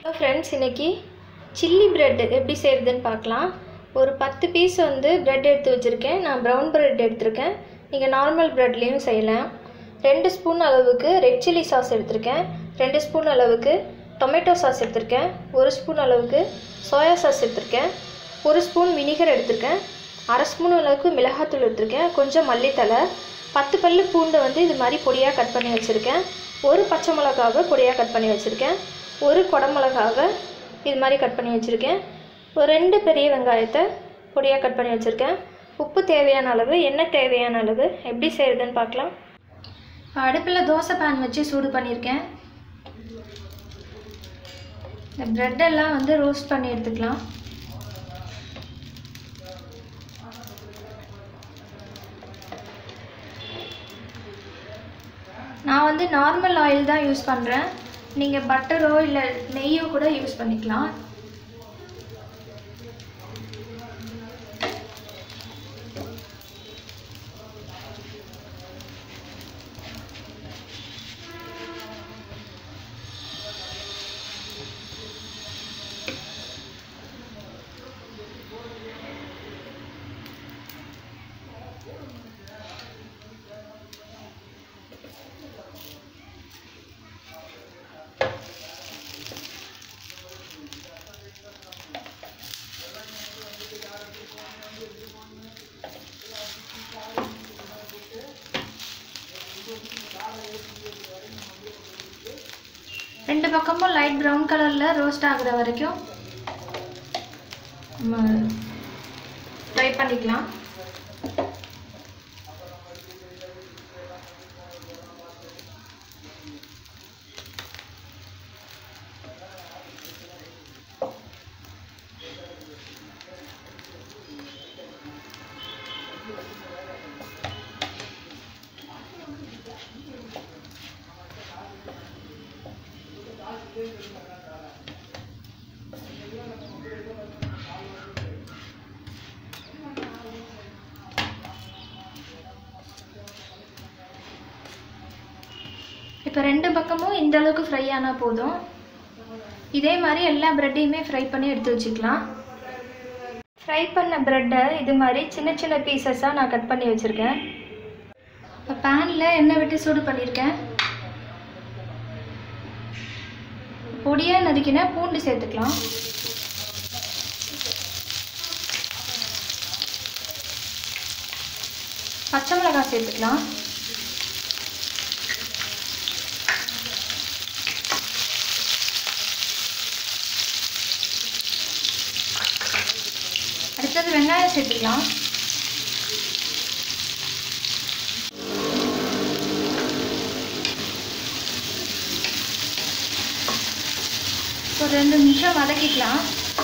hello friends இன்றைக்கி chilli bread எப்படி செய்கிறதுன்னு பார்க்கலாம் ஒரு பத்து பீஸ் வந்து பிரெட் எடுத்து வச்சுருக்கேன் நான் ப்ரௌன் பிரெட் எடுத்திருக்கேன் நீங்கள் நார்மல் ப்ரெட்லேயும் செய்யலாம் ரெண்டு ஸ்பூன் அளவுக்கு ரெட் சில்லி சாஸ் எடுத்திருக்கேன் ரெண்டு ஸ்பூன் அளவுக்கு டொமேட்டோ சாஸ் எடுத்திருக்கேன் ஒரு ஸ்பூன் அளவுக்கு சோயா சாஸ் எடுத்திருக்கேன் ஒரு ஸ்பூன் வினிகர் எடுத்திருக்கேன் அரை ஸ்பூன் அளவுக்கு மிளகாத்தூள் எடுத்திருக்கேன் கொஞ்சம் மல்லித்தலை பத்து பல்லு பூண்டை வந்து இது மாதிரி பொடியாக கட் பண்ணி வச்சுருக்கேன் ஒரு பச்சை மிளகாவை பொடியாக கட் பண்ணி வச்சுருக்கேன் ஒரு குடமிளகாவை இது மாதிரி கட் பண்ணி வச்சுருக்கேன் ஒரு ரெண்டு பெரிய வெங்காயத்தை பொடியாக கட் பண்ணி வச்சுருக்கேன் உப்பு தேவையான அளவு எண்ணெய் தேவையான அளவு எப்படி செய்கிறதுன்னு பார்க்கலாம் அடுப்பில் தோசை பேன் வச்சு சூடு பண்ணியிருக்கேன் இந்த ப்ரெட்டெல்லாம் வந்து ரோஸ்ட் பண்ணி எடுத்துக்கலாம் நான் வந்து நார்மல் ஆயில் தான் யூஸ் பண்ணுறேன் நீங்கள் பட்டரோ இல்லை நெய்யோ கூட யூஸ் பண்ணிக்கலாம் ரெண்டு பக்கமும் லைட் ப்ரௌன் கலரில் ரோஸ்ட் ஆகுற வரைக்கும் நம்ம ஃப்ரை பண்ணிக்கலாம் இப்போ ரெண்டு பக்கமும் இந்த அளவுக்கு ஃப்ரை ஆனால் போதும் இதே மாதிரி எல்லா ப்ரெட்டையுமே ஃப்ரை பண்ணி எடுத்து வச்சுக்கலாம் ஃப்ரை பண்ண ப்ரெட்டை இது மாதிரி சின்ன சின்ன பீசஸாக நான் கட் பண்ணி வச்சுருக்கேன் இப்போ பேனில் எண்ணெய் விட்டு சூடு பண்ணியிருக்கேன் பொடியாக நறுக்கின பூண்டு சேர்த்துக்கலாம் பச்சை மிளகாய் சேர்த்துக்கலாம் அடுத்தது வெங்காயம் சேர்த்துக்கலாம் ஒரு ரெண்டு நிமிஷம் வதக்கிக்கலாம்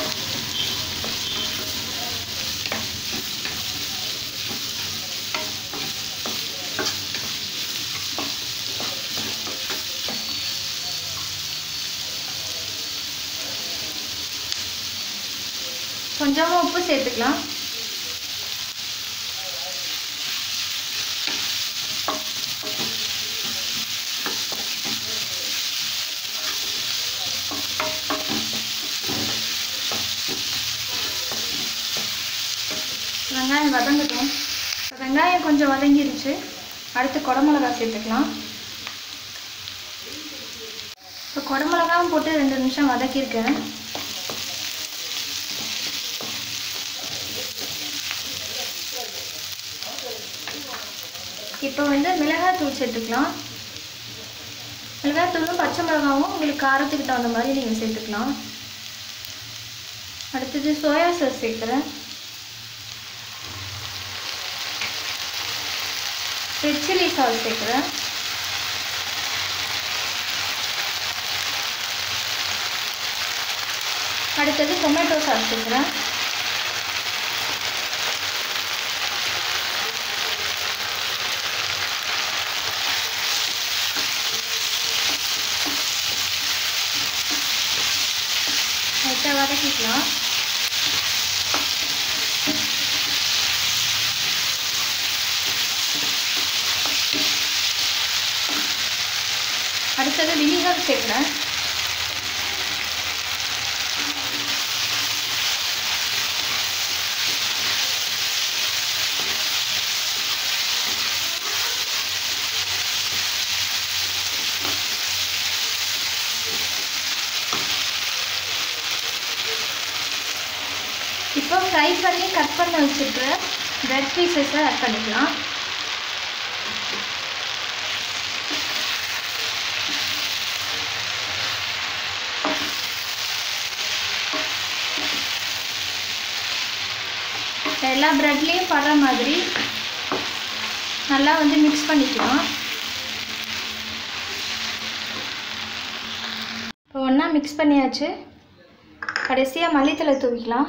கொஞ்சமாக உப்பு சேர்த்துக்கலாம் வெங்காயம் வதங்கட்டும் இப்போ வெங்காயம் கொஞ்சம் வதங்கிருச்சு அடுத்து குடமிளகா சேர்த்துக்கலாம் இப்போ குடமிளகாவும் போட்டு ரெண்டு நிமிஷம் வதக்கியிருக்கேன் இப்போ வந்து மிளகாத்தூள் சேர்த்துக்கலாம் மிளகாத்தூளும் பச்சை மிளகாவும் உங்களுக்கு காரத்துக்கு தகுந்த மாதிரி நீங்கள் சேர்த்துக்கலாம் அடுத்தது சோயா சாஸ் சேர்க்குறேன் ரெட் சில்லி சாஸ் சேர்க்குறேன் அடுத்தது டொமேட்டோ சாஸ் சேர்க்குறேன் லைட்டாக வதக்கிக்கலாம் அடுத்தது வினிகர் சேர்க்குறேன் ஃப்ரை பண்ணி கட் பண்ண வச்சுருக்கிற பிரெட் பீசஸை ஆட் பண்ணிக்கலாம் எல்லா ப்ரெட்லேயும் படுற மாதிரி நல்லா வந்து மிக்ஸ் பண்ணிக்கலாம் இப்போ ஒன்றா மிக்ஸ் பண்ணியாச்சு கடைசியாக மல்லித்தலை தூவிக்கலாம்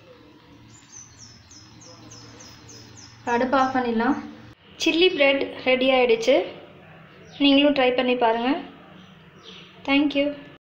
அடுப்பு ஆஃப் பண்ணிடலாம் சில்லி பிரெட் ரெடி ஆகிடுச்சு நீங்களும் ட்ரை பண்ணி பாருங்கள் தேங்க்யூ